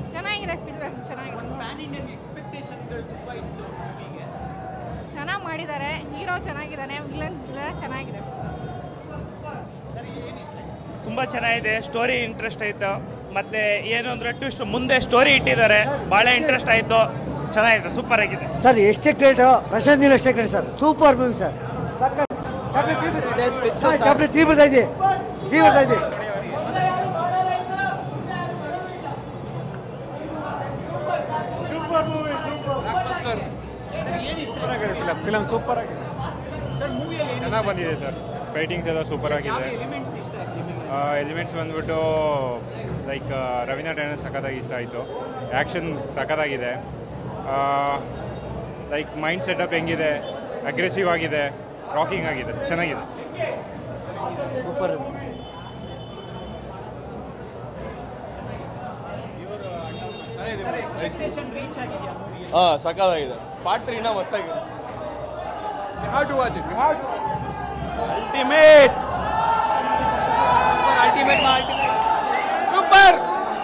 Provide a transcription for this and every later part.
ಚೆನ್ನಾಗಿದೆ ಫಿಲ್ಮ್ ಚೆನ್ನಾಗಿದೆ PAN Indian ಎಕ್ಸ್ಪೆಕ್ಟೇಷನ್ಗಳು ತುಂಬ ಇತ್ತು ಮೂವಿಗೆ ಚೆನ್ನಾಗಿ ಮಾಡಿದ್ದಾರೆ ಹೀರೋ ಚೆನ್ನಾಗಿದ್ದಾನೆ ವಿಲನ್ ಚೆನ್ನಾಗಿದೆ ತುಂಬ ಚೆನ್ನಾಗಿದೆ ಸ್ಟೋರಿ ಇಂಟ್ರೆಸ್ಟ್ ಆಯಿತು ಮತ್ತೆ ಏನು ಅಂದರೆ ಟ್ವಿಸ್ಟ್ ಮುಂದೆ ಸ್ಟೋರಿ ಇಟ್ಟಿದ್ದಾರೆ ಭಾಳ ಇಂಟ್ರೆಸ್ಟ್ ಆಯಿತು ಚೆನ್ನಾಗಿದೆ ಸೂಪರ್ ಆಗಿದೆ ಸರ್ ಎಷ್ಟೇ ಕ್ರೇಟ್ ಪ್ರಶಾಂತ್ ನೀಲ್ ಅಷ್ಟೇ great sir super movie sir chapter three ಬರ್ತಾ ಇದೆ ತ್ರೀ ಬರ್ತಾ ಇದೆ ಫಿಲಮ್ ಸೂಪರ್ ಆಗಿದೆ ಸರ್ ಮೂವಿಯಲ್ಲಿ ಚೆನ್ನಾಗಿ ಬಂದಿದೆ ಸರ್ ಫೈಟಿಂಗ್ಸ್ ಎಲ್ಲ ಸೂಪರ್ ಯಾವ ಆಗಿದೆ ಎಲಿಮೆಂಟ್ಸ್ ಇಷ್ಟ ಆಯ್ತು ನಿಮಗೆ ಎಲಿಮೆಂಟ್ಸ್ ಬಂದ್ಬಿಟ್ಟು ಲೈಕ್ ರವೀಂದ್ರ ಟೈನರ್ ಸಖತ್ತಾಗಿ ಇಷ್ಟ ಆಯಿತು ಆ್ಯಕ್ಷನ್ ಸಖತ್ತಾಗಿದೆ ಲೈಕ್ ಮೈಂಡ್ ಸೆಟಪ್ ಹೆಂಗಿದೆ ಅಗ್ರೆಸಿವ್ ಆಗಿದೆ ರಾಕಿಂಗ್ ಆಗಿದೆ ಚೆನ್ನಾಗಿದೆ ಸೂಪರ್ ಸರ್ ಎಕ್ಸ್ಪೆಕ್ಟೇಷನ್ ರೀಚ್ ಆಗಿದೆಯಾ ಮೂವಿಗೆ ಹಾಂ ಸಕಾಲಾಗಿದೆ ಪಾರ್ಟ್ ತ್ರೀ ಇನ್ನೂ ಮಸ್ತಾಗಿದೆ have to watch it have to ultimate ultimate ultimate super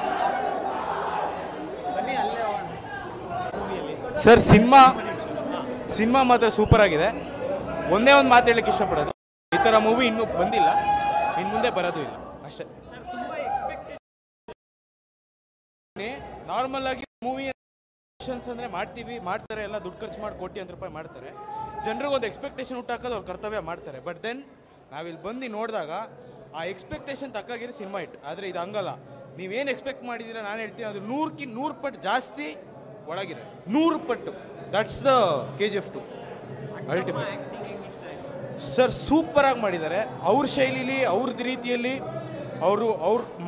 ಬನ್ನಿ ಅಲ್ಲೇ ಹೋಗೋಣ ಮೂವಿಯಲ್ಲಿ ಸರ್ ಸಿನಿಮಾ ಸಿನಿಮಾ ಮಾತ್ರ ಸೂಪರ್ ಆಗಿದೆ ಒಂದೇ ಒಂದು ಮಾತು ಹೇಳಕ್ಕೆ ಇಷ್ಟಪಡೋದು ಈ ಥರ ಮೂವಿ ಇನ್ನೂ ಬಂದಿಲ್ಲ ಇನ್ನು ಮುಂದೆ ಬರೋದು ಇಲ್ಲ ಅಷ್ಟೇ ಸರ್ ತುಂಬ ಎಕ್ಸ್ಪೆಕ್ಟೇಷನ್ ನಾರ್ಮಲ್ ಆಗಿ ಮೂವಿ ಅಂದ್ರೆ ಮಾಡ್ತೀವಿ ಮಾಡ್ತಾರೆ ಎಲ್ಲ ದುಡ್ಡು ಖರ್ಚು ಮಾಡಿ ಕೋಟಿ ಅಂತ ರೂಪಾಯಿ ಮಾಡ್ತಾರೆ ಜನರಿಗೆ ಒಂದು ಎಕ್ಸ್ಪೆಕ್ಟೇಷನ್ ಹುಟ್ಟಾಕೋದು ಅವ್ರ ಕರ್ತವ್ಯ ಮಾಡ್ತಾರೆ ಬಟ್ ದೆನ್ ನಾವಿಲ್ಲಿ ಬಂದು ನೋಡಿದಾಗ ಆ ಎಕ್ಸ್ಪೆಕ್ಟೇಷನ್ ತಕ್ಕಾಗಿರೋ ಸಿನಿಮಾ ಇಟ್ ಆದರೆ ಇದು ಹಂಗಲ್ಲ ನೀವೇನು ಎಕ್ಸ್ಪೆಕ್ಟ್ ಮಾಡಿದ್ದೀರಾ ನಾನು ಹೇಳ್ತೀನಿ ಅದು ನೂರಕ್ಕಿ ನೂರು ಪಟ್ಟು ಜಾಸ್ತಿ ಒಳಗಿದೆ ನೂರು ಪಟ್ಟು that's the K G F two ultimate sir ಸೂಪರಾಗಿ ಮಾಡಿದ್ದಾರೆ ಅವ್ರ ಶೈಲಿಲಿ ಅವ್ರದ್ದು ರೀತಿಯಲ್ಲಿ ಅವರು ಅವ್ರ